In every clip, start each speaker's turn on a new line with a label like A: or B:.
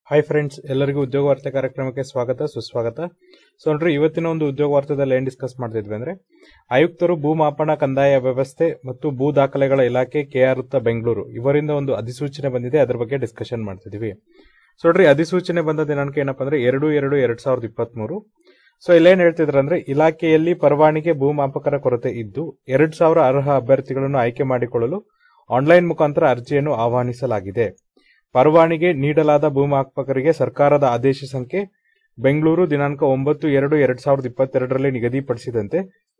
A: hi friends ಎಲ್ಲರಿಗೂ ಉದ್ಯೋಗ ವಾರ್ತೆ ಕಾರ್ಯಕ್ರಮಕ್ಕೆ ಸ್ವಾಗತ ಸುಸ್ವಾಗತ ಸೊ ನೋಡ್ರಿ ಇವತ್ತಿನ ಒಂದು ಉದ್ಯೋಗ ವಾರ್ತೆದಲ್ಲಿ ಏನ್ ಡಿಸ್ಕಸ್ ಮಾಡ್ತಿದ್ವಿ ಅಂದ್ರೆ ಆಯುಕ್ತರು ಭೂಮಾಪನ ಕಂದಾಯ ವ್ಯವಸ್ಥೆ ಮತ್ತು ಭೂ ದಾಖಲೆಗಳ ಇಲಾಖೆ ಕೆಆರ್ ವೃತ್ತ ಬೆಂಗಳೂರು ಇವರಿಂದ ಒಂದು ಅಧಿಸೂಚನೆ ಬಂದಿದೆ ಅದರ ಬಗ್ಗೆ ಡಿಸ್ಕಷನ್ ಮಾಡ್ತಿದೀವಿ ಸೊ ನೋಡ್ರಿ ಅಧಿಸೂಚನೆ ಬಂದ ದಿನಾಂಕ ಏನಪ್ಪಾ ಅಂದ್ರೆ ಎರಡು ಎರಡು ಎರಡ್ ಸಾವಿರದ ಇಪ್ಪತ್ತ್ ಮೂರು ಸೊ ಇಲ್ಲೇನ್ ಹೇಳ್ತಿದ್ರ ಅಂದ್ರೆ ಇಲಾಖೆಯಲ್ಲಿ ಪರವಾನಿಗೆ ಭೂಮಾಪಕರ ಕೊರತೆ ಇದ್ದು ಎರಡ್ ಸಾವಿರ ಅರ್ಹ ಅಭ್ಯರ್ಥಿಗಳನ್ನು ಆಯ್ಕೆ ಮಾಡಿಕೊಳ್ಳಲು ಆನ್ಲೈನ್ ಮುಖಾಂತರ ಅರ್ಜಿಯನ್ನು ಆಹ್ವಾನಿಸಲಾಗಿದೆ ಪರವಾನಿಗೆ ನೀಡಲಾದ ಭೂಮಾಪಕರಿಗೆ ಸರ್ಕಾರದ ಆದೇಶ ಸಂಖ್ಯೆ ಬೆಂಗಳೂರು ದಿನಾಂಕ ಒಂಬತ್ತು ಎರಡು ಎರಡ್ ಸಾವಿರದ ಇಪ್ಪತ್ತೆರಡರಲ್ಲಿ ನಿಗದಿಪಡಿಸಿದಂತೆ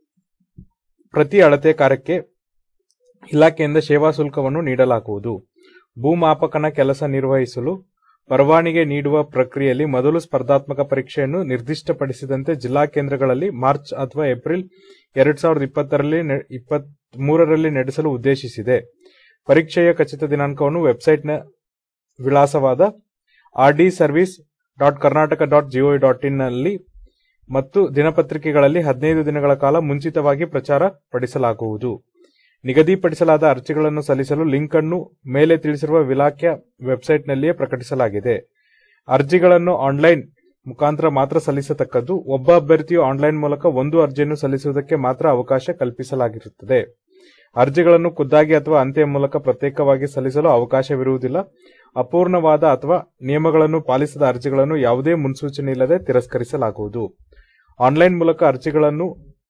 A: ಪ್ರತಿ ಅಳತೆ ಕಾರ್ಯಕ್ಕೆ ಇಲಾಖೆಯಿಂದ ಸೇವಾ ಶುಲ್ಕವನ್ನು ನೀಡಲಾಗುವುದು ಭೂಮಾಪಕನ ಕೆಲಸ ನಿರ್ವಹಿಸಲು ಪರವಾನಿಗೆ ನೀಡುವ ಪ್ರಕ್ರಿಯೆಯಲ್ಲಿ ಮೊದಲು ಸ್ಪರ್ಧಾತ್ಮಕ ಪರೀಕ್ಷೆಯನ್ನು ನಿರ್ದಿಷ್ಟಪಡಿಸಿದಂತೆ ಜಿಲ್ಲಾ ಕೇಂದ್ರಗಳಲ್ಲಿ ಮಾರ್ಚ್ ಅಥವಾ ಏಪ್ರಿಲ್ ಎರಡ್ ಸಾವಿರದ ಇಪ್ಪತ್ತರಲ್ಲಿ ಇಪ್ಪತ್ತ್ ಮೂರರಲ್ಲಿ ನಡೆಸಲು ಉದ್ದೇಶಿಸಿದೆ ಪರೀಕ್ಷೆಯ ಖಚಿತ ದಿನಾಂಕವನ್ನು ವೆಬ್ಸೈಟ್ನ ವಿಳಾಸವಾದ R D service dot Karnataka dot GO dot in ನಲ್ಲಿ ಮತ್ತು ದಿನಪತ್ರಿಕೆಗಳಲ್ಲಿ ಹದಿನೈದು ದಿನಗಳ ಕಾಲ ಮುಂಚಿತವಾಗಿ ಪ್ರಚಾರ ಪಡಿಸಲಾಗುವುದು ನಿಗದಿಪಡಿಸಲಾದ ಅರ್ಜಿಗಳನ್ನು ಸಲ್ಲಿಸಲು ಲಿಂಕ್ ಅನ್ನು ಮೇಲೆ ತಿಳಿಸಿರುವ ಇಲಾಖೆಯ ವೆಬ್ಸೈಟ್ನಲ್ಲಿಯೇ ಪ್ರಕಟಿಸಲಾಗಿದೆ ಅರ್ಜಿಗಳನ್ನು ಆನ್ಲೈನ್ ಮುಖಾಂತರ ಮಾತ್ರ ಸಲ್ಲಿಸತಕ್ಕದ್ದು ಒಬ್ಬ ಅಭ್ಯರ್ಥಿಯು ಆನ್ಲೈನ್ ಮೂಲಕ ಒಂದು ಅರ್ಜಿಯನ್ನು ಸಲ್ಲಿಸುವುದಕ್ಕೆ ಮಾತ್ರ ಅವಕಾಶ ಕಲ್ಪಿಸಲಾಗಿರುತ್ತದೆ ಅರ್ಜಿಗಳನ್ನು ಖುದ್ದಾಗಿ ಅಥವಾ ಅಂತ್ಯ ಮೂಲಕ ಪ್ರತ್ಯೇಕವಾಗಿ ಸಲ್ಲಿಸಲು ಅವಕಾಶವಿರುವುದಿಲ್ಲ ಅಪೂರ್ಣವಾದ ಅಥವಾ ನಿಯಮಗಳನ್ನು ಪಾಲಿಸದ ಅರ್ಜಿಗಳನ್ನು ಯಾವುದೇ ಮುನ್ಸೂಚನೆ ಇಲ್ಲದೆ ತಿರಸ್ಕರಿಸಲಾಗುವುದು ಆನ್ಲೈನ್ ಮೂಲಕ ಅರ್ಜಿಗಳನ್ನು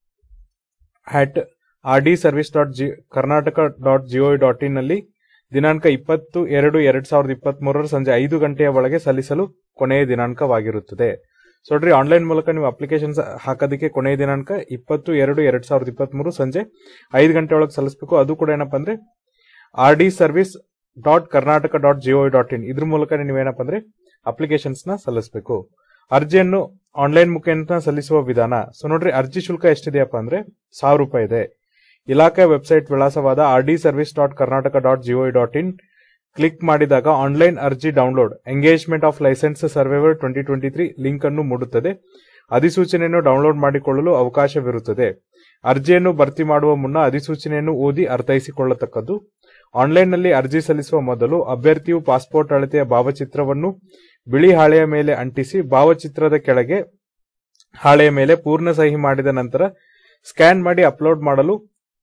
A: at R D service dot G Karnataka dot GO dot in ನಲ್ಲಿ ದಿನಾಂಕ ಇಪ್ಪತ್ತು ಎರಡು ಎರಡ್ ಸಾವಿರದ ಇಪ್ಪತ್ತ್ ಮೂರರ ಸಂಜೆ ಐದು ಗಂಟೆಯ ಒಳಗೆ ಸಲ್ಲಿಸಲು ಕೊನೆಯ ದಿನಾಂಕವಾಗಿರುತ್ತದೆ ಸೊ ನೋಡ್ರಿ ಆನ್ಲೈನ್ ಮೂಲಕ ನೀವು ಅಪ್ಲಿಕೇಶನ್ಸ್ ಹಾಕೋದಕ್ಕೆ ಕೊನೆಯ ದಿನಾಂಕ ಇಪ್ಪತ್ತು ಎರಡು ಎರಡ್ ಸಾವಿರದ ಇಪ್ಪತ್ತ್ ಮೂರು ಸಂಜೆ ಐದು ಗಂಟೆ ಒಳಗೆ ಸಲ್ಲಿಸಬೇಕು ಅದು ಕೂಡ ಏನಪ್ಪಾ ಅಂದ್ರೆ R D service dot Karnataka dot GO dot in ಇದ್ರ ಮೂಲಕ ನೀವೇನಪ್ಪ ಅಂದ್ರೆ ಅಪ್ಲಿಕೇಶನ್ಸ್ ನ ಸಲ್ಲಿಸಬೇಕು ಅರ್ಜಿಯನ್ನು ಆನ್ಲೈನ್ ಮುಖೇನ ಸಲ್ಲಿಸುವ ವಿಧಾನ ಸೊ ನೋಡ್ರಿ ಅರ್ಜಿ ಶುಲ್ಕ ಎಷ್ಟಿದೆಯಪ್ಪ ಅಂದ್ರೆ ಸಾವಿರ ರೂಪಾಯಿ ಇದೆ ಇಲಾಖೆ ವೆಬ್ಸೈಟ್ ವಿಳಾಸವಾದ R D service dot Karnataka dot GO dot in click ಮಾಡಿದಾಗ ಆನ್ಲೈನ್ ಅರ್ಜಿ download engagement of licence surveyor twenty twenty three link ಅನ್ನು ಮೂಡುತ್ತದೆ ಅಧಿಸೂಚನೆಯನ್ನು ಡೌನ್ಲೋಡ್ ಮಾಡಿಕೊಳ್ಳಲು ಅವಕಾಶವಿರುತ್ತದೆ ಅರ್ಜಿಯನ್ನು ಭರ್ತಿ ಮಾಡುವ ಮುನ್ನ ಅಧಿಸೂಚನೆಯನ್ನು ಓದಿ ಅರ್ಥೈಸಿಕೊಳ್ಳತಕ್ಕದ್ದು ಆನ್ಲೈನ್ನಲ್ಲಿ ಅರ್ಜಿ ಸಲ್ಲಿಸುವ ಮೊದಲು ಅಭ್ಯರ್ಥಿಯು ಪಾಸ್ಪೋರ್ಟ್ ಅಳತೆಯ ಭಾವಚಿತ್ರವನ್ನು ಬಿಳಿ ಹಾಳೆಯ ಮೇಲೆ ಅಂಟಿಸಿ ಭಾವಚಿತ್ರದ ಕೆಳಗೆ ಹಾಳೆಯ ಮೇಲೆ ಪೂರ್ಣ ಸಹಿ ಮಾಡಿದ ನಂತರ ಸ್ಕ್ಯಾನ್ ಮಾಡಿ ಅಪ್ಲೋಡ್ ಮಾಡಲು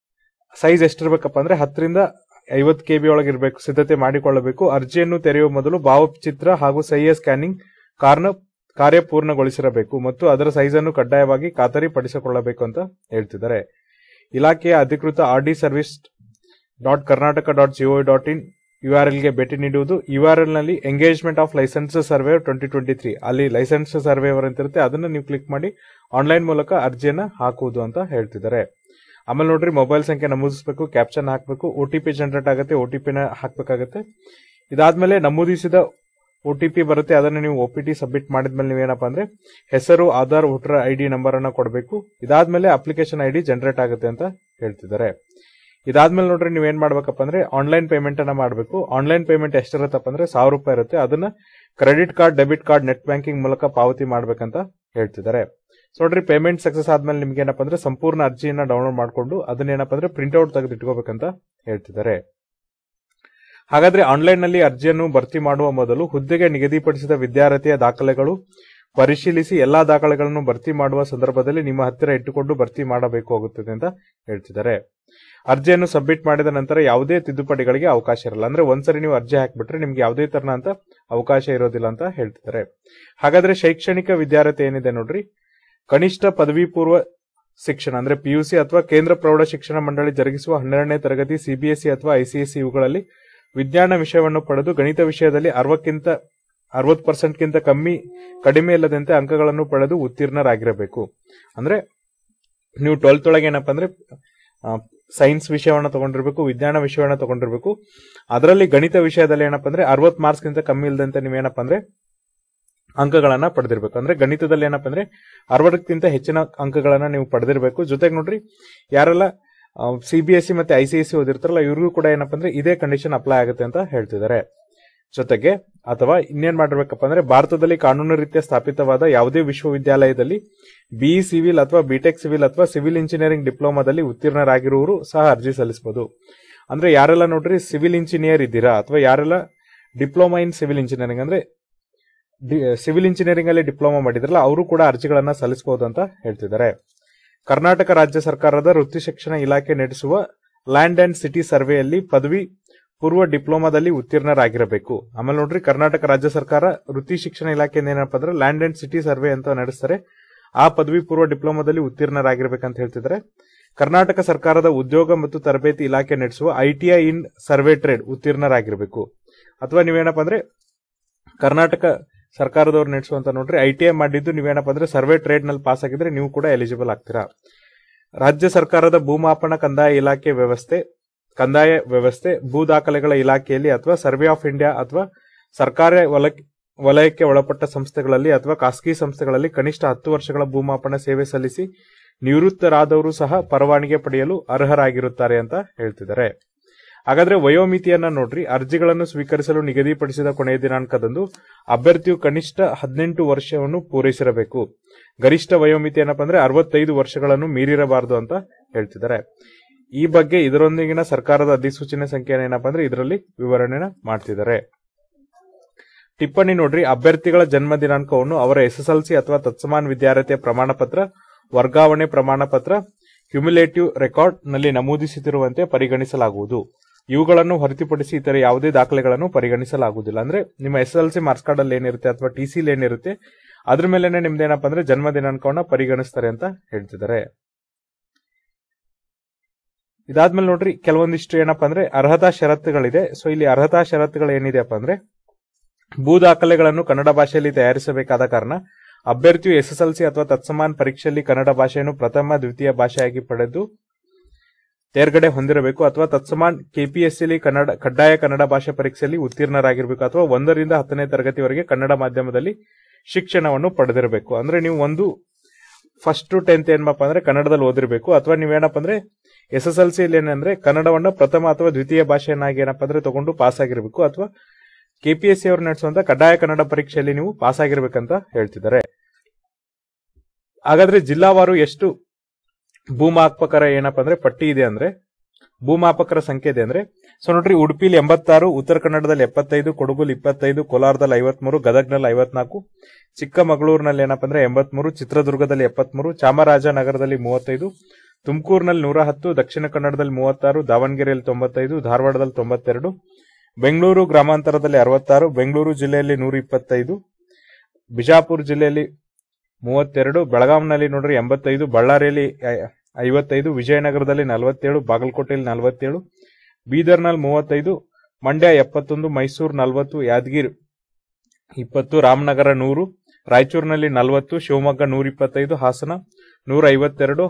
A: ಸೈಜ್ ಎಷ್ಟಿರ್ಬೇಕಪ್ಪ ಅಂದ್ರೆ ಹತ್ತರಿಂದ ಐವತ್ತು ಕೆಬಿ ಒಳಗಿರಬೇಕು ಸಿದ್ಧತೆ ಮಾಡಿಕೊಳ್ಳಬೇಕು ಅರ್ಜಿಯನ್ನು ತೆರೆಯುವ ಮೊದಲು ಭಾವಚಿತ್ರ ಹಾಗೂ ಸಹಿಯ ಸ್ಕ್ಯಾನಿಂಗ್ ಕಾರ್ನ ಕಾರ್ಯ ಪೂರ್ಣಗೊಳಿಸಿರಬೇಕು ಮತ್ತು ಅದರ ಸೈಜ್ ಅನ್ನು ಕಡ್ಡಾಯವಾಗಿ ಖಾತರಿ ಪಡಿಸಿಕೊಳ್ಳಬೇಕು ಅಂತ ಹೇಳ್ತಿದ್ದಾರೆ ಇಲಾಖೆಯ ಅಧಿಕೃತ R D service dot Karnataka dot GO dot in U R ಎಲ್ಗೆ ಭೇಟಿ ನೀಡುವುದು ಯು ಆರ್ ಎಲ್ ನಲ್ಲಿ engagement of licence survey twenty twenty three ಅಲ್ಲಿ ಲೈಸೆನ್ಸ್ ಸರ್ವೇವರ್ ಅಂತ ಇರುತ್ತೆ ಅದನ್ನು ನೀವು ಕ್ಲಿಕ್ ಮಾಡಿ ಆನ್ಲೈನ್ ಮೂಲಕ ಅರ್ಜಿಯನ್ನ ಹಾಕುವುದು ಅಂತ ಹೇಳ್ತಿದ್ದಾರೆ ಆಮೇಲೆ ನೋಡ್ರಿ ಮೊಬೈಲ್ ಸಂಖ್ಯೆ ನಮೂದಿಸಬೇಕು ಕ್ಯಾಪ್ಷನ್ ಹಾಕಬೇಕು ಒ ಟಿ ಪಿ ಜನರೇಟ್ ಆಗುತ್ತೆ ಒ ಟಿ ಪಿನ ಹಾಕಬೇಕಾಗುತ್ತೆ ಇದಾದ್ಮೇಲೆ ನಮೂದಿಸಿದ ಒ ಟಿ ಪಿ ಬರುತ್ತೆ ಅದನ್ನು ನೀವು ಒ ಪಿ ಟಿ ಸಬ್ಮಿಟ್ ಮಾಡಿದ್ಮೇಲೆ ನೀವೇನಪ್ಪ ಅಂದ್ರೆ ಹೆಸರು Aadhaar voter I D number ಅನ್ನ ಕೊಡಬೇಕು ಇದಾದ್ಮೇಲೆ ಅಪ್ಲಿಕೇಶನ್ ಐ ಡಿ ಜನರೇಟ್ ಆಗುತ್ತೆ ಅಂತ ಹೇಳ್ತಿದ್ದಾರೆ ಇದಾದ್ಮೇಲೆ ನೋಡ್ರಿ ನೀವು ಏನ್ ಮಾಡ್ಬೇಕಪ್ಪ ಅಂದ್ರೆ ಆನ್ಲೈನ್ ಪೇಮೆಂಟ್ ಅನ್ನ ಮಾಡಬೇಕು ಆನ್ಲೈನ್ ಪೇಮೆಂಟ್ ಎಷ್ಟಿರುತ್ತಪ್ಪ ಅಂದ್ರೆ ಸಾವಿರ ರೂಪಾಯಿ ಇರುತ್ತೆ ಅದನ್ನ credit card debit card net banking ಮೂಲಕ ಪಾವತಿ ಮಾಡ್ಬೇಕಂತ ಹೇಳ್ತಿದ್ದಾರೆ ಸೊ ನೋಡ್ರಿ ಪೇಮೆಂಟ್ ಸಕ್ಸಸ್ ಆದ್ಮೇಲೆ ನಿಮ್ಗೆ ಏನಪ್ಪ ಅಂದ್ರೆ ಸಂಪೂರ್ಣ ಅರ್ಜಿಯನ್ನ ಡೌನ್ಲೋಡ್ ಮಾಡ್ಕೊಂಡು ಅದನ್ನೇನಪ್ಪ ಅಂದ್ರೆ ಪ್ರಿಂಟ್ ಔಟ್ ತೆಗೆದು ಇಟ್ಕೋಬೇಕಂತ ಹೇಳ್ತಿದ್ದಾರೆ ಹಾಗಾದ್ರೆ ಆನ್ಲೈನ್ ನಲ್ಲಿ ಅರ್ಜಿಯನ್ನು ಭರ್ತಿ ಮಾಡುವ ಮೊದಲು ಹುದ್ದೆಗೆ ನಿಗದಿಪಡಿಸಿದ ವಿದ್ಯಾರ್ಥಿಯ ದಾಖಲೆಗಳು ಪರಿಶೀಲಿಸಿ ಎಲ್ಲಾ ದಾಖಲೆಗಳನ್ನು ಭರ್ತಿ ಮಾಡುವ ಸಂದರ್ಭದಲ್ಲಿ ನಿಮ್ಮ ಹತ್ತಿರ ಇಟ್ಟುಕೊಂಡು ಭರ್ತಿ ಮಾಡಬೇಕು ಆಗುತ್ತದೆ ಅಂತ ಹೇಳ್ತಿದ್ದಾರೆ ಅರ್ಜಿಯನ್ನು ಸಬ್ಮಿಟ್ ಮಾಡಿದ ನಂತರ ಯಾವುದೇ ತಿದ್ದುಪಡಿಗಳಿಗೆ ಅವಕಾಶ ಇರಲ್ಲ ಅಂದ್ರೆ ಒಂದ್ಸರಿ ನೀವು ಅರ್ಜಿ ಹಾಕ್ಬಿಟ್ರೆ ನಿಮ್ಗೆ ಯಾವುದೇ ತರನ ಅಂತ ಅವಕಾಶ ಇರೋದಿಲ್ಲ ಅಂತ ಹೇಳ್ತಿದ್ದಾರೆ ಹಾಗಾದ್ರೆ ಶೈಕ್ಷಣಿಕ ವಿದ್ಯಾರ್ಥಿ ಏನಿದೆ ನೋಡ್ರಿ ಕನಿಷ್ಠ ಪದವಿ ಪೂರ್ವ ಶಿಕ್ಷಣ ಅಂದ್ರೆ ಪಿಯುಸಿ ಅಥವಾ ಕೇಂದ್ರ ಪ್ರೌಢ ಶಿಕ್ಷಣ ಮಂಡಳಿ ಜರುಗಿಸುವ ಹನ್ನೆರಡನೇ ತರಗತಿ ಸಿಬಿಎಸ್ಇ ಅಥವಾ ಐಸಿಎಸ್ಸಿ ಇವುಗಳಲ್ಲಿ ವಿಜ್ಞಾನ ವಿಷಯವನ್ನು ಪಡೆದು ಗಣಿತ ವಿಷಯದಲ್ಲಿ ಅರವಕ್ಕಿಂತ ಅರವತ್ತು ಪರ್ಸೆಂಟ್ಗಿಂತ ಕಮ್ಮಿ ಕಡಿಮೆ ಇಲ್ಲದಂತೆ ಅಂಕಗಳನ್ನು ಪಡೆದು ಉತ್ತೀರ್ಣರಾಗಿರಬೇಕು ಅಂದ್ರೆ ನೀವು ಟ್ವೆಲ್ತ್ ಒಳಗೆ ಏನಪ್ಪಾ ಅಂದ್ರೆ ಸೈನ್ಸ್ ವಿಷಯವನ್ನ ತಗೊಂಡಿರ್ಬೇಕು ವಿಜ್ಞಾನ ವಿಷಯವನ್ನ ತಗೊಂಡಿರ್ಬೇಕು ಅದರಲ್ಲಿ ಗಣಿತ ವಿಷಯದಲ್ಲಿ ಏನಪ್ಪಾ ಅಂದ್ರೆ ಅರವತ್ ಮಾರ್ಕ್ಸ್ ಗಿಂತ ಕಮ್ಮಿ ಇಲ್ಲದಂತೆ ನೀವೇನಪ್ಪ ಅಂದ್ರೆ ಅಂಕಗಳನ್ನ ಪಡೆದಿರ್ಬೇಕು ಅಂದ್ರೆ ಗಣಿತದಲ್ಲಿ ಏನಪ್ಪಾ ಅಂದ್ರೆ ಅರವತ್ತಕ್ಕಿಂತ ಹೆಚ್ಚಿನ ಅಂಕಗಳನ್ನ ನೀವು ಪಡೆದಿರಬೇಕು ಜೊತೆಗೆ ನೋಡ್ರಿ ಯಾರೆಲ್ಲ ಸಿಬಿಎಸ್ಇ ಮತ್ತೆ ಐಸಿಎಸ್ಸಿ ಓದಿರ್ತಾರಲ್ಲ ಇವ್ರಿಗೂ ಕೂಡ ಏನಪ್ಪಾ ಅಂದ್ರೆ ಇದೇ ಕಂಡೀಷನ್ ಅಪ್ಲೈ ಆಗುತ್ತೆ ಅಂತ ಹೇಳ್ತಿದ್ದಾರೆ ಜೊತೆಗೆ ಅಥವಾ ಇನ್ನೇನ್ ಮಾಡಿರ್ಬೇಕಪ್ಪ ಅಂದ್ರೆ ಭಾರತದಲ್ಲಿ ಕಾನೂನು ರೀತಿಯ ಸ್ಥಾಪಿತವಾದ ಯಾವುದೇ ವಿಶ್ವವಿದ್ಯಾಲಯದಲ್ಲಿ ಬಿಇ ಸಿವಿಲ್ ಅಥವಾ ಬಿಟೆಕ್ ಸಿವಿಲ್ ಅಥವಾ ಸಿವಿಲ್ ಇಂಜಿನಿಯರಿಂಗ್ ಡಿಪ್ಲೊಮಾದಲ್ಲಿ ಉತ್ತೀರ್ಣರಾಗಿರುವವರು ಸಹ ಅರ್ಜಿ ಸಲ್ಲಿಸಬಹುದು ಅಂದ್ರೆ ಯಾರೆಲ್ಲ ನೋಡ್ರಿ ಸಿವಿಲ್ ಇಂಜಿನಿಯರ್ ಇದ್ದೀರಾ ಅಥವಾ ಯಾರೆಲ್ಲ ಡಿಪ್ಲೊಮಾ ಇನ್ ಸಿವಿಲ್ ಇಂಜಿನಿಯರಿಂಗ್ ಅಂದ್ರೆ ಸಿವಿಲ್ ಇಂಜಿನಿಯರಿಂಗ್ ಅಲ್ಲಿ ಡಿಪ್ಲೊಮಾ ಮಾಡಿದ್ರಲ್ಲ ಅವರು ಕೂಡ ಅರ್ಜಿಗಳನ್ನ ಸಲ್ಲಿಸಬಹುದು ಅಂತ ಹೇಳ್ತಿದ್ದಾರೆ ಕರ್ನಾಟಕ ರಾಜ್ಯ ಸರ್ಕಾರದ ವೃತ್ತಿ ಶಿಕ್ಷಣ ಇಲಾಖೆ ನಡೆಸುವ ಲ್ಯಾಂಡ್ ಅಂಡ್ ಸಿಟಿ ಸರ್ವೆಯಲ್ಲಿ ಪದವಿ ಪೂರ್ವ ಡಿಪ್ಲೊಮಾದಲ್ಲಿ ಉತ್ತೀರ್ಣರಾಗಿರಬೇಕು ಆಮೇಲೆ ನೋಡ್ರಿ ಕರ್ನಾಟಕ ರಾಜ್ಯ ಸರ್ಕಾರ ವೃತ್ತಿ ಶಿಕ್ಷಣ ಇಲಾಖೆಯಿಂದ ಏನಪ್ಪಾ ಅಂದ್ರೆ ಲ್ಯಾಂಡ್ ಅಂಡ್ ಸಿಟಿ ಸರ್ವೆ ಅಂತ ನಡೆಸ್ತಾರೆ ಆ ಪದವಿ ಪೂರ್ವ ಡಿಪ್ಲೊಮಾದಲ್ಲಿ ಉತ್ತೀರ್ಣರಾಗಿರ್ಬೇಕಂತ ಹೇಳ್ತಿದ್ದಾರೆ ಕರ್ನಾಟಕ ಸರ್ಕಾರದ ಉದ್ಯೋಗ ಮತ್ತು ತರಬೇತಿ ಇಲಾಖೆ ನಡೆಸುವ ಐಟಿಐ ಇನ್ ಸರ್ವೆ ಟ್ರೇಡ್ ಉತ್ತೀರ್ಣರಾಗಿರಬೇಕು ಅಥವಾ ನೀವೇನಪ್ಪ ಅಂದ್ರೆ ಕರ್ನಾಟಕ ಸರ್ಕಾರದವ್ರು ನಡೆಸುವಂತ ನೋಡ್ರಿ ಐ ಟಿ ಐ ಮಾಡಿದ್ದು ನೀವೇನಪ್ಪ ಅಂದ್ರೆ ಸರ್ವೆ ಟ್ರೇಡ್ ನಲ್ಲಿ ಪಾಸ್ ಆಗಿದ್ರೆ ನೀವು ಕೂಡ ಎಲಿಜಿಬಲ್ ಆಗ್ತೀರಾ ರಾಜ್ಯ ಸರ್ಕಾರದ ಭೂಮಾಪನ ಕಂದಾಯ ಇಲಾಖೆ ವ್ಯವಸ್ಥೆ ಕಂದಾಯ ವ್ಯವಸ್ಥೆ ಭೂ ದಾಖಲೆಗಳ ಇಲಾಖೆಯಲ್ಲಿ ಅಥವಾ ಸರ್ವೆ ಆಫ್ ಇಂಡಿಯಾ ಅಥವಾ ಸರ್ಕಾರಿ ವಲಯ ವಲಯಕ್ಕೆ ಒಳಪಟ್ಟ ಸಂಸ್ಥೆಗಳಲ್ಲಿ ಅಥವಾ ಖಾಸಗಿ ಸಂಸ್ಥೆಗಳಲ್ಲಿ ಕನಿಷ್ಠ ಹತ್ತು ವರ್ಷಗಳ ಭೂಮಾಪನ ಸೇವೆ ಸಲ್ಲಿಸಿ ನಿವೃತ್ತರಾದವರು ಸಹ ಪರವಾನಗಿ ಪಡೆಯಲು ಅರ್ಹರಾಗಿರುತ್ತಾರೆ ಅಂತ ಹೇಳ್ತಿದ್ದಾರೆ ಹಾಗಾದ್ರೆ ವಯೋಮಿತಿಯನ್ನ ನೋಡ್ರಿ ಅರ್ಜಿಗಳನ್ನು ಸ್ವೀಕರಿಸಲು ನಿಗದಿಪಡಿಸಿದ ಕೊನೆಯ ದಿನಾಂಕದಂದು ಅಭ್ಯರ್ಥಿಯು ಕನಿಷ್ಠ ಹದಿನೆಂಟು ವರ್ಷವನ್ನು ಪೂರೈಸಿರಬೇಕು ಗರಿಷ್ಠ ವಯೋಮಿತಿ ಏನಪ್ಪಾ ಅಂದ್ರೆ ಅರವತ್ತೈದು ವರ್ಷಗಳನ್ನು ಮೀರಿರಬಾರದು ಅಂತ ಹೇಳ್ತಿದ್ದಾರೆ ಈ ಬಗ್ಗೆ ಇದರೊಂದಿಗಿನ ಸರ್ಕಾರದ ಅಧಿಸೂಚನೆ ಸಂಖ್ಯೆ ಏನಪ್ಪಾ ಅಂದ್ರೆ ಇದರಲ್ಲಿ ವಿವರಣೆನ ಮಾಡ್ತಿದ್ದಾರೆ ಟಿಪ್ಪಣಿ ನೋಡ್ರಿ ಅಭ್ಯರ್ಥಿಗಳ ಜನ್ಮ ದಿನಾಂಕವನ್ನು ಅವರ ಎಸ್ಎಸ್ಎಲ್ಸಿ ಅಥವಾ ತತ್ಸಮಾನ ವಿದ್ಯಾರ್ಥಿಯ ಪ್ರಮಾಣ ಪತ್ರ ವರ್ಗಾವಣೆ ಪ್ರಮಾಣ ಪತ್ರ ಕ್ಯುಮ್ಯುಲೇಟಿವ್ ರೆಕಾರ್ಡ್ ನಲ್ಲಿ ನಮೂದಿಸುತ್ತಿರುವಂತೆ ಪರಿಗಣಿಸಲಾಗುವುದು ಇವುಗಳನ್ನು ಹೊರತುಪಡಿಸಿ ಇತರ ಯಾವುದೇ ದಾಖಲೆಗಳನ್ನು ಪರಿಗಣಿಸಲಾಗುವುದಿಲ್ಲ ಅಂದ್ರೆ ನಿಮ್ಮ S L C marks card ಅಲ್ಲಿ ಏನಿರುತ್ತೆ ಅಥವಾ ಟಿ ಸಿ ಏನಿರುತ್ತೆ ಅದ್ರ ಮೇಲೆನೆ ನಿಮ್ದೇನಪ್ಪ ಅಂದ್ರೆ ಜನ್ಮ ದಿನಾಂಕವನ್ನ ಪರಿಗಣಿಸ್ತಾರೆ ಅಂತ ಹೇಳ್ತಿದ್ದಾರೆ ಇದಾದ್ಮೇಲೆ ನೋಡ್ರಿ ಕೆಲವೊಂದಿಷ್ಟು ಏನಪ್ಪಾ ಅಂದ್ರೆ ಅರ್ಹತಾ ಷರತ್ತುಗಳಿದೆ ಸೊ ಇಲ್ಲಿ ಅರ್ಹತಾ ಷರತ್ತುಗಳು ಏನಿದೆಯಪ್ಪ ಅಂದ್ರೆ ಭೂ ದಾಖಲೆಗಳನ್ನು ಕನ್ನಡ ಭಾಷೆಯಲ್ಲಿ ತಯಾರಿಸಬೇಕಾದ ಕಾರಣ ಅಭ್ಯರ್ಥಿಯು ಎಸ್ಎಸ್ಎಲ್ಸಿ ಅಥವಾ ತತ್ಸಮಾನ ಪರೀಕ್ಷೆಯಲ್ಲಿ ಕನ್ನಡ ಭಾಷೆಯನ್ನು ಪ್ರಥಮ ದ್ವಿತೀಯ ಭಾಷೆಯಾಗಿ ಪಡೆದು ತೇರ್ಗಡೆ ಹೊಂದಿರಬೇಕು ಅಥವಾ ತತ್ಸಮಾನ್ ಕೆಪಿಎಸ್ಸಿಲಿ ಕನ್ನಡ ಕಡ್ಡಾಯ ಕನ್ನಡ ಭಾಷೆ ಪರೀಕ್ಷೆಯಲ್ಲಿ ಉತ್ತೀರ್ಣರಾಗಿರಬೇಕು ಅಥವಾ ಒಂದರಿಂದ ಹತ್ತನೇ ತರಗತಿವರೆಗೆ ಕನ್ನಡ ಮಾಧ್ಯಮದಲ್ಲಿ ಶಿಕ್ಷಣವನ್ನು ಪಡೆದಿರಬೇಕು ಅಂದ್ರೆ ನೀವು ಒಂದು ಫಸ್ಟ್ ಟು ಟೆಂತ್ ಏನಪ್ಪ ಅಂದ್ರೆ ಕನ್ನಡದಲ್ಲಿ ಓದಿರಬೇಕು ಅಥವಾ ನೀವೇನಪ್ಪ ಅಂದ್ರೆ ಎಸ್ ಎಸ್ ಎಲ್ ಸಿ ಏನಂದ್ರೆ ಕನ್ನಡವನ್ನು ಪ್ರಥಮ ಅಥವಾ ದ್ವಿತೀಯ ಭಾಷೆಯನ್ನಾಗಿ ಏನಪ್ಪ ಅಂದ್ರೆ ತಗೊಂಡು ಪಾಸ್ ಆಗಿರಬೇಕು ಅಥವಾ ಕೆಪಿಎಸ್ಸಿ ಅವರು ನಡೆಸುವಂತ ಕಡ್ಡಾಯ ಕನ್ನಡ ಪರೀಕ್ಷೆಯಲ್ಲಿ ನೀವು ಪಾಸ್ ಆಗಿರ್ಬೇಕಂತ ಹೇಳ್ತಿದ್ದಾರೆ ಹಾಗಾದ್ರೆ ಜಿಲ್ಲಾವಾರು ಎಷ್ಟು ಭೂಮಾಪಕರ ಏನಪ್ಪ ಅಂದ್ರೆ ಪಟ್ಟಿ ಇದೆ ಅಂದ್ರೆ ಭೂಮಾಪಕರ ಸಂಖ್ಯೆ ಇದೆ ಅಂದ್ರೆ ಸೊ ನೋಡ್ರಿ ಉಡುಪಿಲಿ ಎಂಬತ್ತಾರು ಉತ್ತರ ಕನ್ನಡದಲ್ಲಿ ಎಪ್ಪತ್ತೈದು ಕೊಡಗುಲಿ ಇಪ್ಪತ್ತೈದು ಕೋಲಾರದಲ್ಲಿ ಐವತ್ಮೂರು ಗದಗ್ನಲ್ಲಿ ಐವತ್ನಾಲ್ಕು ಚಿಕ್ಕಮಗಳೂರಿನಲ್ಲಿ ಏನಪ್ಪ ಅಂದ್ರೆ ಎಂಬತ್ಮೂರು ಚಿತ್ರದುರ್ಗದಲ್ಲಿ ಎಪ್ಪತ್ಮೂರು ಚಾಮರಾಜನಗರದಲ್ಲಿ ಮೂವತ್ತೈದು ತುಮಕೂರಿನಲ್ಲಿ ನೂರ ಹತ್ತು ದಕ್ಷಿಣ ಕನ್ನಡದಲ್ಲಿ ಮೂವತ್ತಾರು ದಾವಣಗೆರೆಯಲ್ಲಿ ತೊಂಬತ್ತೈದು ಧಾರವಾಡದಲ್ಲಿ ತೊಂಬತ್ತೆರಡು ಬೆಂಗಳೂರು ಗ್ರಾಮಾಂತರದಲ್ಲಿ ಅರವತ್ತಾರು ಬೆಂಗಳೂರು ಜಿಲ್ಲೆಯಲ್ಲಿ ನೂರ ಇಪ್ಪತ್ತೈದು ಬಿಜಾಪುರ ಜಿಲ್ಲೆಯಲ್ಲಿ ಮೂವತ್ತೆರಡು ಬೆಳಗಾಂನಲ್ಲಿ ನೋಡ್ರಿ ಎಂಬತ್ತೈದು ಬಳ್ಳಾರಿಯಲ್ಲಿ ಐ- ಐವತ್ತೈದು ವಿಜಯನಗರದಲ್ಲಿ ನಲವತ್ತೇಳು ಬಾಗಲಕೋಟೆಯಲ್ಲಿ ನಲವತ್ತೇಳು ಬೀದರ್ನಲ್ಲಿ ಮೂವತ್ತೈದು ಮಂಡ್ಯ ಎಪ್ಪತ್ತೊಂದು ಮೈಸೂರು ನಲವತ್ತು ಯಾದಗಿರಿ ಇಪ್ಪತ್ತು ರಾಮನಗರ ನೂರು ರಾಯಚೂರಿನಲ್ಲಿ ನಲವತ್ತು ಶಿವಮೊಗ್ಗ ನೂರ ಇಪ್ಪತ್ತೈದು ಹಾಸನ ನೂರ ಐವತ್ತೆರಡು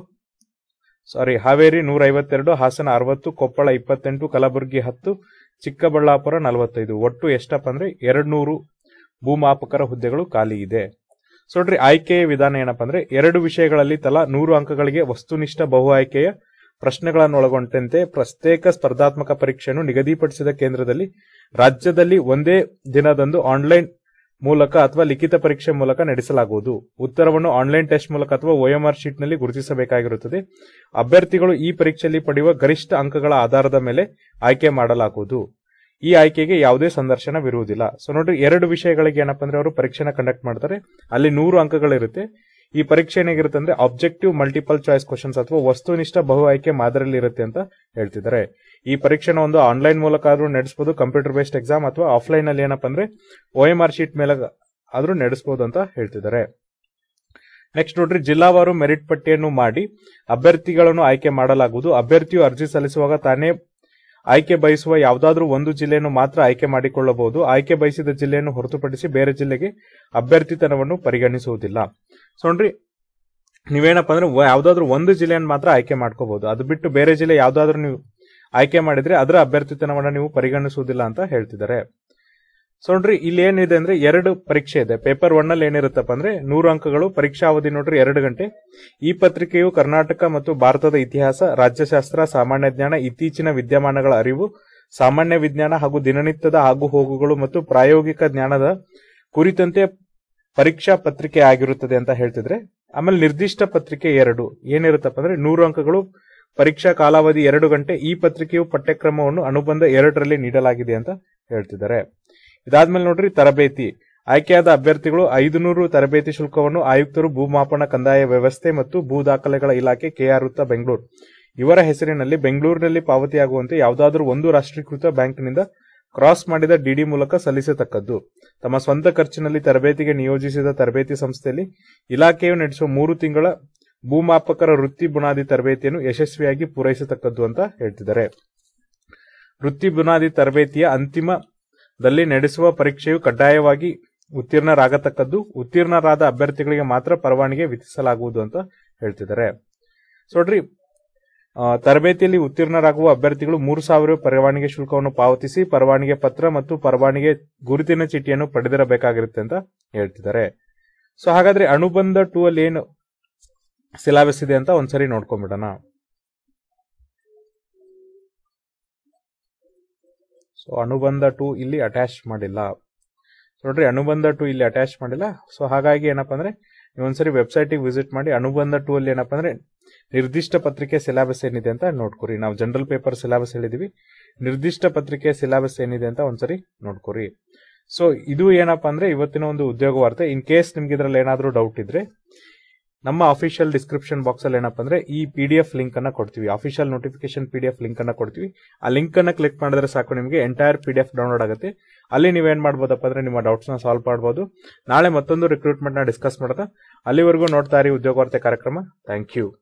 A: ಸಾರಿ ಹಾವೇರಿ ನೂರ ಐವತ್ತೆರಡು ಹಾಸನ ಅರವತ್ತು ಕೊಪ್ಪಳ ಇಪ್ಪತ್ತೆಂಟು ಕಲಬುರಗಿ ಹತ್ತು ಚಿಕ್ಕಬಳ್ಳಾಪುರ ನಲವತ್ತೈದು ಒಟ್ಟು ಎಷ್ಟಪ್ಪ ಅಂದ್ರೆ ಎರಡು ನೂರು ಭೂಮಾಪಕರ ಹುದ್ದೆಗಳು ಖಾಲಿ ಇದೆ ಸೊ ನೋಡ್ರಿ ಆಯ್ಕೆಯ ವಿಧಾನ ಏನಪ್ಪ ಅಂದ್ರೆ ಎರಡು ವಿಷಯಗಳಲ್ಲಿ ತಲಾ ನೂರು ಅಂಕಗಳಿಗೆ ವಸ್ತುನಿಷ್ಠ ಬಹು ಆಯ್ಕೆಯ ಪ್ರಶ್ನೆಗಳನ್ನು ಒಳಗೊಂಡಂತೆ ಪ್ರತ್ಯೇಕ ಸ್ಪರ್ಧಾತ್ಮಕ ಪರೀಕ್ಷೆಯನ್ನು ನಿಗದಿಪಡಿಸಿದ ಕೇಂದ್ರದಲ್ಲಿ ರಾಜ್ಯದಲ್ಲಿ ಒಂದೇ ದಿನದಂದು ಆನ್ಲೈನ್ ಮೂಲಕ ಅಥವಾ ಲಿಖಿತ ಪರೀಕ್ಷೆ ಮೂಲಕ ನಡೆಸಲಾಗುವುದು ಉತ್ತರವನ್ನು ಆನ್ಲೈನ್ ಟೆಸ್ಟ್ ಮೂಲಕ ಅಥವಾ ಒಎಂಆರ್ ಶೀಟ್ನಲ್ಲಿ ಗುರುತಿಸಬೇಕಾಗಿರುತ್ತದೆ ಅಭ್ಯರ್ಥಿಗಳು ಈ ಪರೀಕ್ಷೆಯಲ್ಲಿ ಪಡೆಯುವ ಗರಿಷ್ಠ ಅಂಕಗಳ ಆಧಾರದ ಮೇಲೆ ಆಯ್ಕೆ ಮಾಡಲಾಗುವುದು ಈ ಆಯ್ಕೆಗೆ ಯಾವುದೇ ಸಂದರ್ಶನವಿರುವುದಿಲ್ಲ ಸೊ ನೋಡ್ರಿ ಎರಡು ವಿಷಯಗಳಿಗೆ ಏನಪ್ಪ ಅಂದ್ರೆ ಅವರು ಪರೀಕ್ಷೆನ ಕಂಡಕ್ಟ್ ಮಾಡ್ತಾರೆ ಅಲ್ಲಿ ನೂರು ಅಂಕಗಳಿರುತ್ತೆ ಈ ಪರೀಕ್ಷೆ ಏನಾಗಿರುತ್ತೆ ಅಂದ್ರೆ ಆಬ್ಜೆಕ್ಟಿವ್ ಮಲ್ಟಿಪಲ್ ಚಾಯ್ಸ್ ಕ್ವಶನ್ಸ್ ಅಥವಾ ವಸ್ತುನಿಷ್ಠ ಬಹು ಆಯ್ಕೆ ಮಾದರಿಯಲ್ಲಿ ಇರುತ್ತೆ ಅಂತ ಹೇಳ್ತಿದ್ದಾರೆ ಈ ಪರೀಕ್ಷೆನ ಒಂದು ಆನ್ಲೈನ್ ಮೂಲಕ ಆದ್ರೂ ನಡೆಸಬಹುದು ಕಂಪ್ಯೂಟರ್ ಬೇಸ್ಡ್ ಎಕ್ಸಾಮ್ ಅಥವಾ ಆಫ್ಲೈನ್ ಅಲ್ಲಿ ಏನಪ್ಪ ಅಂದ್ರೆ ಒ ಎಂ ಆರ್ ಶೀಟ್ ಮೇಲೆ ಆದ್ರೂ ನಡೆಸಬಹುದು ಅಂತ ಹೇಳ್ತಿದ್ದಾರೆ ನೆಕ್ಸ್ಟ್ ನೋಡ್ರಿ ಜಿಲ್ಲಾವಾರು ಮೆರಿಟ್ ಪಟ್ಟಿಯನ್ನು ಮಾಡಿ ಅಭ್ಯರ್ಥಿಗಳನ್ನು ಆಯ್ಕೆ ಮಾಡಲಾಗುವುದು ಅಭ್ಯರ್ಥಿಯು ಅರ್ಜಿ ಸಲ್ಲಿಸುವಾಗ ತಾನೇ ಆಯ್ಕೆ ಬಯಸುವ ಯಾವುದಾದ್ರೂ ಒಂದು ಜಿಲ್ಲೆಯನ್ನು ಮಾತ್ರ ಆಯ್ಕೆ ಮಾಡಿಕೊಳ್ಳಬಹುದು ಆಯ್ಕೆ ಬಯಸಿದ ಜಿಲ್ಲೆಯನ್ನು ಹೊರತುಪಡಿಸಿ ಬೇರೆ ಜಿಲ್ಲೆಗೆ ಅಭ್ಯರ್ಥಿತನವನ್ನು ಪರಿಗಣಿಸುವುದಿಲ್ಲ ಸೊ ನೋಡ್ರಿ ನೀವೇನಪ್ಪ ಅಂದ್ರೆ ವ- ಯಾವ್ದಾದ್ರು ಒಂದು ಜಿಲ್ಲೆಯನ್ನು ಮಾತ್ರ ಆಯ್ಕೆ ಮಾಡ್ಕೋಬಹುದು ಅದು ಬಿಟ್ಟು ಬೇರೆ ಜಿಲ್ಲೆ ಯಾವ್ದಾದ್ರು ನೀವು ಆಯ್ಕೆ ಮಾಡಿದ್ರೆ ಅದರ ಅಭ್ಯರ್ಥಿತನವನ್ನ ನೀವು ಪರಿಗಣಿಸುವುದಿಲ್ಲ ಅಂತ ಹೇಳ್ತಿದ್ದಾರೆ ಸೊ ನೋಡ್ರಿ ಇಲ್ಲಿ ಏನಿದೆ ಅಂದ್ರೆ ಎರಡು ಪರೀಕ್ಷೆ ಇದೆ ಪೇಪರ್ ಒನ್ ಅಲ್ಲಿ ಏನಿರುತ್ತಪ್ಪ ಅಂದ್ರೆ ನೂರು ಅಂಕಗಳು ಪರೀಕ್ಷಾ ಅವಧಿ ನೋಡ್ರಿ ಎರಡು ಗಂಟೆ ಈ ಪತ್ರಿಕೆಯು ಕರ್ನಾಟಕ ಮತ್ತು ಭಾರತದ ಇತಿಹಾಸ ರಾಜ್ಯಶಾಸ್ತ್ರ ಸಾಮಾನ್ಯ ಜ್ಞಾನ ಇತ್ತೀಚಿನ ವಿದ್ಯಮಾನಗಳ ಅರಿವು ಸಾಮಾನ್ಯ ವಿಜ್ಞಾನ ಹಾಗೂ ದಿನನಿತ್ಯದ ಆಗು ಹೋಗುಗಳು ಮತ್ತು ಪ್ರಾಯೋಗಿಕ ಜ್ಞಾನದ ಕುರಿತಂತೆ ಪರೀಕ್ಷಾ ಪತ್ರಿಕೆ ಆಗಿರುತ್ತದೆ ಅಂತ ಹೇಳ್ತಿದ್ರೆ ಆಮೇಲೆ ನಿರ್ದಿಷ್ಟ ಪತ್ರಿಕೆ ಎರಡು ಏನಿರುತ್ತಪ್ಪ ಅಂದ್ರೆ ನೂರು ಅಂಕಗಳು ಪರೀಕ್ಷಾ ಕಾಲಾವಧಿ ಎರಡು ಗಂಟೆ ಈ ಪತ್ರಿಕೆಯು ಪಠ್ಯಕ್ರಮವನ್ನು ಅನುಬಂಧ ಎರಡರಲ್ಲಿ ನೀಡಲಾಗಿದೆ ಅಂತ ಹೇಳ್ತಿದ್ದಾರೆ ಇದಾದ್ಮೇಲೆ ನೋಡ್ರಿ ತರಬೇತಿ ಆಯ್ಕೆಯಾದ ಅಭ್ಯರ್ಥಿಗಳು ಐದುನೂರು ತರಬೇತಿ ಶುಲ್ಕವನ್ನು ಆಯುಕ್ತರು ಭೂಮಾಪನ ಕಂದಾಯ ವ್ಯವಸ್ಥೆ ಮತ್ತು ಭೂ ದಾಖಲೆಗಳ ಇಲಾಖೆ ಕೆಆರ್ ವೃತ್ತ ಬೆಂಗಳೂರು ಇವರ ಹೆಸರಿನಲ್ಲಿ ಬೆಂಗಳೂರಿನಲ್ಲಿ ಪಾವತಿಯಾಗುವಂತೆ ಯಾವುದಾದರೂ ಒಂದು ರಾಷ್ಟ್ರೀಕೃತ ಬ್ಯಾಂಕ್ನಿಂದ ಕ್ರಾಸ್ ಮಾಡಿದ ಡಿಡಿ ಮೂಲಕ ಸಲ್ಲಿಸತಕ್ಕದ್ದು ತಮ್ಮ ಸ್ವಂತ ಖರ್ಚಿನಲ್ಲಿ ತರಬೇತಿಗೆ ನಿಯೋಜಿಸಿದ ತರಬೇತಿ ಸಂಸ್ಥೆಯಲ್ಲಿ ಇಲಾಖೆಯು ನಡೆಸುವ ಮೂರು ತಿಂಗಳ ಭೂಮಾಪಕರ ವೃತ್ತಿ ಬುನಾದಿ ತರಬೇತಿಯನ್ನು ಯಶಸ್ವಿಯಾಗಿ ಪೂರೈಸತಕ್ಕದ್ದು ಅಂತ ಹೇಳ್ತಿದ್ದಾರೆ ವೃತ್ತಿ ಬುನಾದಿ ತರಬೇತಿಯ ಅಂತಿಮದಲ್ಲಿ ನಡೆಸುವ ಪರೀಕ್ಷೆಯು ಕಡ್ಡಾಯವಾಗಿ ಉತ್ತೀರ್ಣರಾಗತಕ್ಕದ್ದು ಉತ್ತೀರ್ಣರಾದ ಅಭ್ಯರ್ಥಿಗಳಿಗೆ ಮಾತ್ರ ಪರವಾನಗಿ ವಿಧಿಸಲಾಗುವುದು ಅಂತ ಹೇಳ್ತಿದ್ದಾರೆ ಸೊ ನೋಡ್ರಿ ಆ, ತರಬೇತಿಯಲ್ಲಿ ಉತ್ತೀರ್ಣರಾಗುವ ಅಭ್ಯರ್ಥಿಗಳು ಮೂರು ಸಾವಿರ ಪರವಾನಗಿ ಶುಲ್ಕವನ್ನು ಪಾವತಿಸಿ ಪರವಾನಗಿ ಪತ್ರ ಮತ್ತು ಪರವಾನಗಿ ಗುರುತಿನ ಚೀಟಿಯನ್ನು ಪಡೆದಿರಬೇಕಾಗಿರುತ್ತೆ ಅಂತ ಹೇಳ್ತಿದ್ದಾರೆ ಸೊ ಹಾಗಾದ್ರೆ ಅನುಬಂಧ ಟೂ ಅಲ್ಲಿ ಏನು ಸಿಲಾಬಸ್ ಇದೆ ಅಂತ ಒಂದ್ಸರಿ ನೋಡ್ಕೊಂಡ್ಬಿಡೋಣ ಸೊ ಅನುಬಂಧ ಟು ಇಲ್ಲಿ ಅಟ್ಯಾಚ್ ಮಾಡಿಲ್ಲ ನೋಡ್ರಿ ಅನುಬಂಧ ಟು ಇಲ್ಲಿ ಅಟ್ಯಾಚ್ ಮಾಡಿಲ್ಲ ಸೊ ಹಾಗಾಗಿ ಏನಪ್ಪಾ ಅಂದ್ರೆ ನೀವು ಒಂದ್ಸರಿ ವೆಬ್ಸೈಟಿಗೆ ವಿಸಿಟ್ ಮಾಡಿ ಅನುಬಂಧ ಟು ಅಲ್ಲಿ ಏನಪ್ಪಾ ಅಂದ್ರೆ ನಿರ್ದಿಷ್ಟ ಪತ್ರಿಕೆ ಸಿಲಾಬಸ್ ಏನಿದೆ ಅಂತ ನೋಡ್ಕೊರಿ ನಾವು ಜನರಲ್ ಪೇಪರ್ ಸಿಲಾಬಸ್ ಹೇಳಿದೀವಿ ನಿರ್ದಿಷ್ಟ ಪತ್ರಿಕೆ ಸಿಲಾಬಸ್ ಏನಿದೆ ಅಂತ ಒಂದ್ಸರಿ ನೋಡ್ಕೊರಿ ಸೊ ಇದು ಏನಪ್ಪಾ ಅಂದ್ರೆ ಇವತ್ತಿನ ಒಂದು ಉದ್ಯೋಗ ವಾರ್ತೆ ಇನ್ ಕೇಸ್ ನಿಮ್ಗೆ ಇದ್ರಲ್ಲಿ ಏನಾದ್ರೂ ಡೌಟ್ ಇದ್ರೆ ನಮ್ಮ ಅಫಿಷಿಯಲ್ ಡಿಸ್ಕ್ರಿಪ್ಷನ್ ಬಾಕ್ಸ್ ಅಲ್ಲಿ ಏನಪ್ಪಾ ಅಂದ್ರೆ ಈ ಪಿ ಡಿ ಎಫ್ ಲಿಂಕ್ ಅನ್ನ ಕೊಡ್ತೀವಿ official notification P D F link ಅನ್ನ ಕೊಡ್ತೀವಿ ಆ ಲಿಂಕ್ ಅನ್ನ ಕ್ಲಿಕ್ ಮಾಡಿದ್ರೆ ಸಾಕು ನಿಮಗೆ entire P D F download ಆಗುತ್ತೆ ಅಲ್ಲಿ ನೀವೇನ್ ಮಾಡ್ಬೋದಪ್ಪ ಅಂದ್ರೆ ನಿಮ್ಮ ಡೌಟ್ಸ್ ನ ಸಾಲ್ವ್ ಮಾಡಬಹುದು ನಾಳೆ ಮತ್ತೊಂದು ರಿಕ್ರೂಟ್ಮೆಂಟ್ ನ ಡಿಸ್ಕಸ್ ಮಾಡೋದ ಅಲ್ಲಿವರೆಗೂ ನೋಡ್ತಾ ಇರಿ ಉದ್ಯೋಗ ವಾರ್ತೆ ಕಾರ್ಯಕ್ರಮ ಥ್ಯಾಂಕ್ ಯು